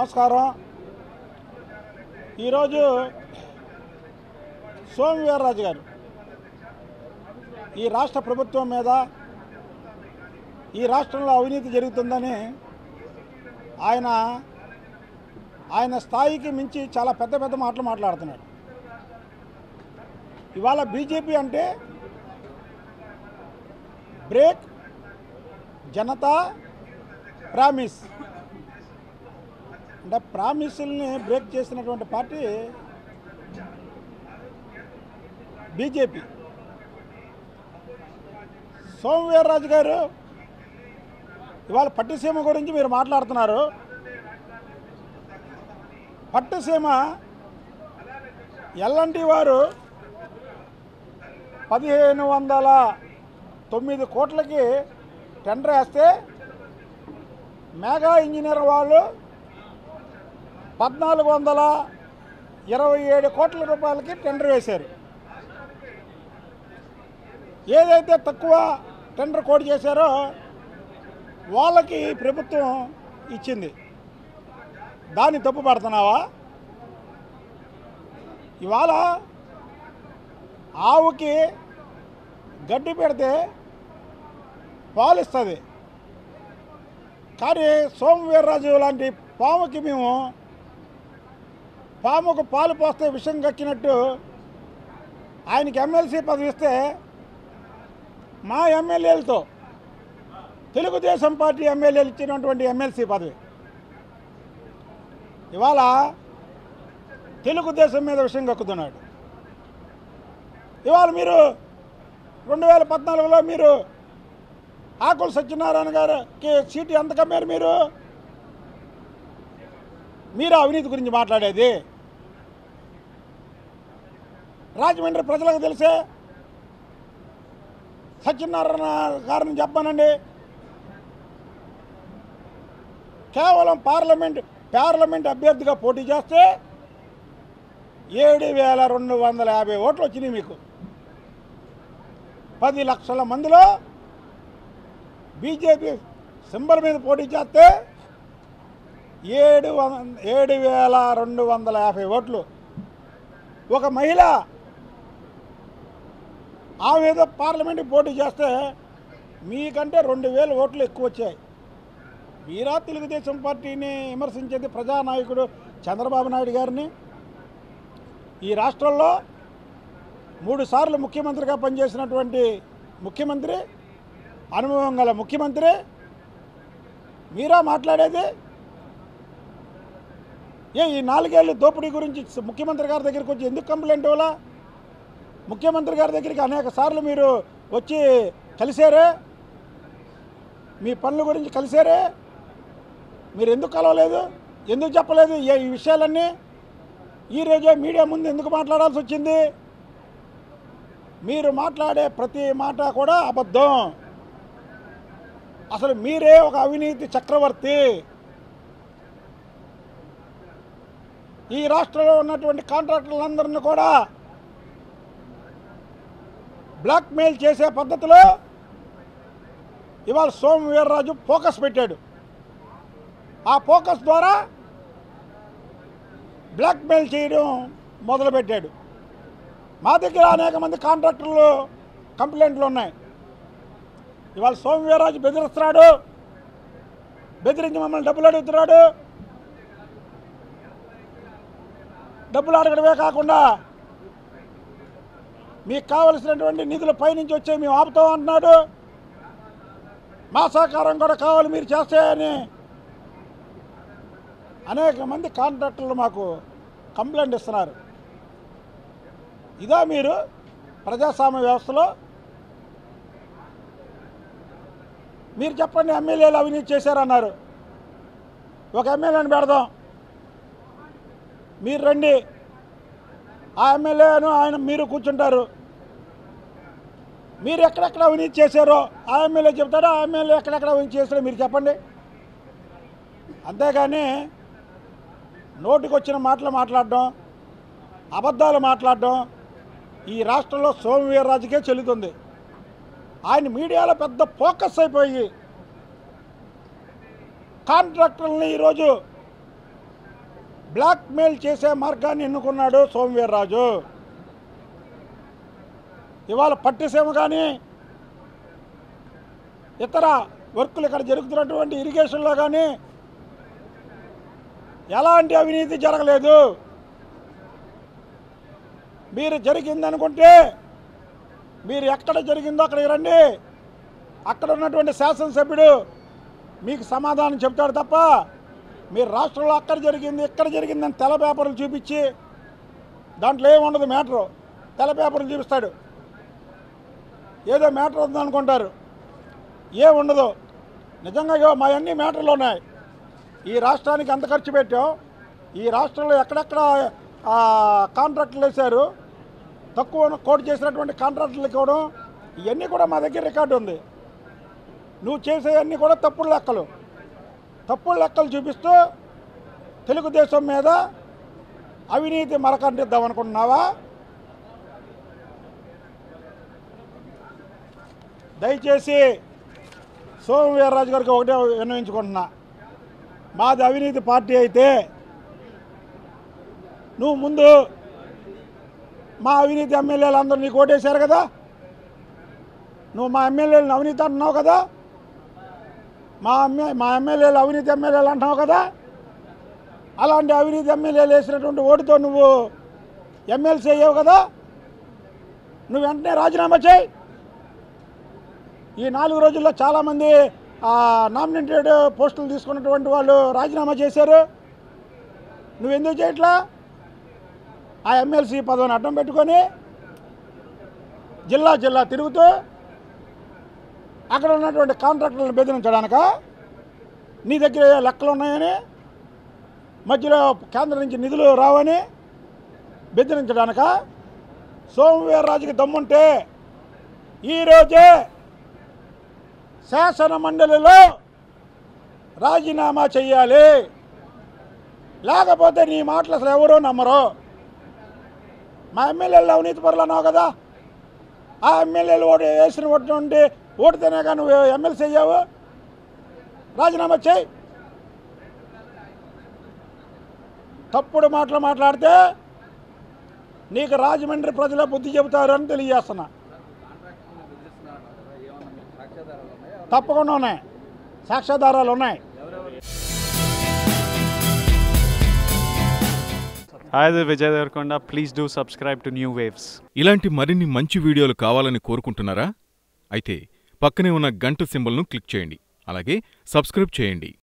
నమస్కారం ఈరోజు సోము వీర్రాజు గారు ఈ రాష్ట్ర ప్రభుత్వం మీద ఈ రాష్ట్రంలో అవినీతి జరుగుతుందని ఆయన ఆయన స్థాయికి మించి చాలా పెద్ద పెద్ద మాటలు మాట్లాడుతున్నాడు ఇవాళ బీజేపీ అంటే బ్రేక్ జనతా ప్రామిస్ అంటే ప్రామిసుల్ని బ్రేక్ చేసినటువంటి పార్టీ బీజేపీ సోమవీర్రాజు గారు ఇవాళ పట్టిసీమ గురించి మీరు మాట్లాడుతున్నారు పట్టుసీమ ఎల్ఎన్టీ వారు పదిహేను వందల తొమ్మిది కోట్లకి టెండర్ వేస్తే మెగా ఇంజనీర్ వాళ్ళు పద్నాలుగు వందల ఇరవై ఏడు కోట్ల రూపాయలకి టెండర్ వేశారు ఏదైతే తక్కువ టెండర్ కోడ్ చేశారో వాళ్ళకి ప్రభుత్వం ఇచ్చింది దాన్ని తప్పు పడుతున్నావా ఇవాళ ఆవుకి గడ్డి పెడితే పాలిస్తుంది కానీ సోమవీర్రాజు లాంటి పాముకి మేము పాముకు పాలు పోస్తే విషం కక్కినట్టు ఆయనకి ఎమ్మెల్సీ పదవి ఇస్తే మా ఎమ్మెల్యేలతో తెలుగుదేశం పార్టీ ఎమ్మెల్యేలు ఇచ్చినటువంటి ఎమ్మెల్సీ పదవి ఇవాళ తెలుగుదేశం మీద విషయం కక్కుతున్నాడు ఇవాళ మీరు రెండు వేల పద్నాలుగులో మీరు ఆకుల సత్యనారాయణ గారికి సీటు ఎంత కమ్మారు మీరు మీరు అవినీతి గురించి మాట్లాడేది రాజమండ్రి ప్రజలకు తెలిసే సత్యనారాయణ గారిని చెప్పానండి కేవలం పార్లమెంట్ పార్లమెంట్ అభ్యర్థిగా పోటీ చేస్తే ఏడు వేల రెండు వందల యాభై ఓట్లు వచ్చినాయి మీకు పది లక్షల మందిలో బీజేపీ సింబల్ మీద పోటీ చేస్తే ఏడు వం- ఏడు వేల రెండు వందల యాభై ఓట్లు ఒక మహిళ ఆమె ఏదో పార్లమెంట్కి పోటీ చేస్తే మీకంటే రెండు వేల ఓట్లు ఎక్కువ వచ్చాయి మీరా తెలుగుదేశం పార్టీని విమర్శించేది ప్రజానాయకుడు చంద్రబాబు నాయుడు గారిని ఈ రాష్ట్రంలో మూడు సార్లు ముఖ్యమంత్రిగా పనిచేసినటువంటి ముఖ్యమంత్రి అనుభవం గల ముఖ్యమంత్రి మీరా మాట్లాడేది ఏ ఈ నాలుగేళ్ళు దోపిడీ గురించి స- ముఖ్యమంత్రి గారి దగ్గరికి వచ్చి ఎందుకు కంప్లైంట్ ఇవ్వాలా ముఖ్యమంత్రి గారి దగ్గరికి అనేక సార్లు మీరు వచ్చి కలిసారే మీ పనుల గురించి కలిసారే మీరు ఎందుకు కలవలేదు ఎందుకు చెప్పలేదు ఏ- ఈ విషయాలన్నీ ఈరోజే మీడియా ముందు ఎందుకు మాట్లాడాల్సి వచ్చింది మీరు మాట్లాడే ప్రతి మాట కూడా అబద్ధం అసలు మీరే ఒక అవినీతి చక్రవర్తి ఈ రాష్ట్రంలో ఉన్నటువంటి కాంట్రాక్టర్లందరినీ కూడా బ్లాక్మెయిల్ చేసే పద్ధతిలో ఇవాళ సోము వీర్రాజు ఫోకస్ పెట్టాడు ఆ ఫోకస్ ద్వారా బ్లాక్మెయిల్ చేయడం మొదలుపెట్టాడు మా దగ్గర అనేక మంది కాంట్రాక్టర్లు కంప్లైంట్లు ఉన్నాయి ఇవాళ సోము వీర్రాజు బెదిరిస్తున్నాడు బెదిరించి మమ్మల్ని డబ్బులు అడుగుతున్నాడు డబ్బులు అడగడమే కాకుండా మీకు కావలసినటువంటి నిధులు పైనుంచి వచ్చే మేము ఆపుతాం అంటున్నాడు మా సహకారం కూడా కావాలి మీరు చేస్తాయని అనేక మంది కాంట్రాక్టర్లు మాకు కంప్లైంట్ ఇస్తున్నారు ఇదా మీరు ప్రజాస్వామ్య వ్యవస్థలో మీరు చెప్పండి ఎమ్మెల్యేలు అవినీతి చేశారన్నారు ఒక ఎమ్మెల్యేని పెడదాం మీరు రండి ఆ ఎమ్మెల్యేను ఆయన మీరు కూర్చుంటారు మీరు ఎక్కడెక్కడ అవినీతి చేశారో ఆ ఎమ్మెల్యే చెప్తాడో ఆ ఎమ్మెల్యే ఎక్కడెక్కడ అవినీతి చేస్తారో మీరు చెప్పండి అంతేగాని నోటికి వచ్చిన మాటలు మాట్లాడడం అబద్ధాలు మాట్లాడడం ఈ రాష్ట్రంలో సోమవీర్రాజుకే చెల్లుతుంది ఆయన మీడియాలో పెద్ద ఫోకస్ అయిపోయి కాంట్రాక్టర్లని ఈరోజు బ్లాక్మెయిల్ చేసే మార్గాన్ని ఎన్నుకున్నాడు సోమవీర్రాజు ఇవాళ పట్టిసీమ కానీ ఇతర వర్కులు ఇక్కడ జరుగుతున్నటువంటి ఇరిగేషన్లో కానీ ఎలాంటి అవినీతి జరగలేదు మీరు జరిగిందనుకుంటే మీరు ఎక్కడ జరిగిందో అక్కడికి రండి అక్కడ ఉన్నటువంటి శాసనసభ్యుడు మీకు సమాధానం చెప్తాడు తప్ప మీరు రాష్ట్రంలో అక్కడ జరిగింది ఇక్కడ జరిగిందని తెల్ల పేపర్లు చూపించి దాంట్లో ఏముండదు మ్యాటరు తెల్ల పేపర్లు చూపిస్తాడు ఏదో మ్యాటర్ ఉందనుకుంటారు ఏముండదు నిజంగా ఇగో మా అన్ని మ్యాటర్లు ఉన్నాయి ఈ రాష్ట్రానికి ఎంత ఖర్చు పెట్టాం ఈ రాష్ట్రంలో ఎక్కడెక్కడ ఆ, కాంట్రాక్టులు వేశారు తక్కువ కోట్ చేసినటువంటి కాంట్రాక్టులు ఇవ్వడం ఇవన్నీ కూడా మా దగ్గర రికార్డు ఉంది నువ్వు చేసేవన్నీ కూడా తప్పుడు లెక్కలు తప్పుడు లెక్కలు చూపిస్తూ తెలుగుదేశం మీద అవినీతి మరకంటిద్దాం అనుకుంటున్నావా దయచేసి సోమ వీర్రాజు గారికి ఒకటే విన్నవించుకుంటున్నా మాది అవినీతి పార్టీ అయితే నువ్వు ముందు మా అవినీతి ఎమ్మెల్యేలు అందరూ నీకు ఓటేశారు కదా నువ్వు మా ఎమ్మెల్యేలను అవినీతి అంటున్నావు కదా మా ఎమ్మె మా ఎమ్మెల్యేలు అవినీతి ఎమ్మెల్యేలు అంటున్నావు కదా అలాంటి అవినీతి ఎమ్మెల్యేలు వేసినటువంటి ఓటుతో నువ్వు ఎమ్మెల్సీ అయ్యావు కదా నువ్వు వెంటనే రాజీనామా చేయి ఈ నాలుగు రోజుల్లో చాలామంది నామినేటెడ్ పోస్టులు తీసుకున్నటువంటి వాళ్ళు రాజీనామా చేశారు నువ్వు ఎందుకు చేయట్లా ఆ ఎమ్మెల్సీ పదవిని అడ్డం పెట్టుకొని జిల్లా జిల్లా తిరుగుతూ అక్కడ ఉన్నటువంటి కాంట్రాక్టర్లను బెదిరించడానిక నీ దగ్గర ఏ లెక్కలు ఉన్నాయని మధ్యలో కేంద్రం నుంచి నిధులు రావని బెదిరించడానిక సోమవీర్రాజుకి దమ్ముంటే ఈరోజే శాసన మండలిలో రాజీనామా చెయ్యాలి లేకపోతే నీ మాటలు అసలు ఎవరూ నమ్మరు మా ఎమ్మెల్యేలు అవినీతి పరులు అన్నావు కదా ఆ ఎమ్మెల్యేలు ఓటు వేసిన ఓటు నుండి ఓటుతేనే కానీ నువ్వు ఎమ్మెల్సీ అయ్యావు రాజీనామా చేయి తప్పుడు మాటలు మాట్లాడితే నీకు రాజమండ్రి ప్రజల బుద్ధి చెబుతారని తెలియజేస్తున్నా తప్పకుండా ఉన్నాయి సాక్ష్యాధారాలు ఉన్నాయి Hi, this is Vijay Devarkonda. Please do subscribe to New Waves. ఇలాంటి మరిన్ని మంచి వీడియోలు కావాలని కోరుకుంటున్నారా అయితే పక్కనే ఉన్న గంట సింబల్ను క్లిక్ చేయండి అలాగే సబ్స్క్రైబ్ చేయండి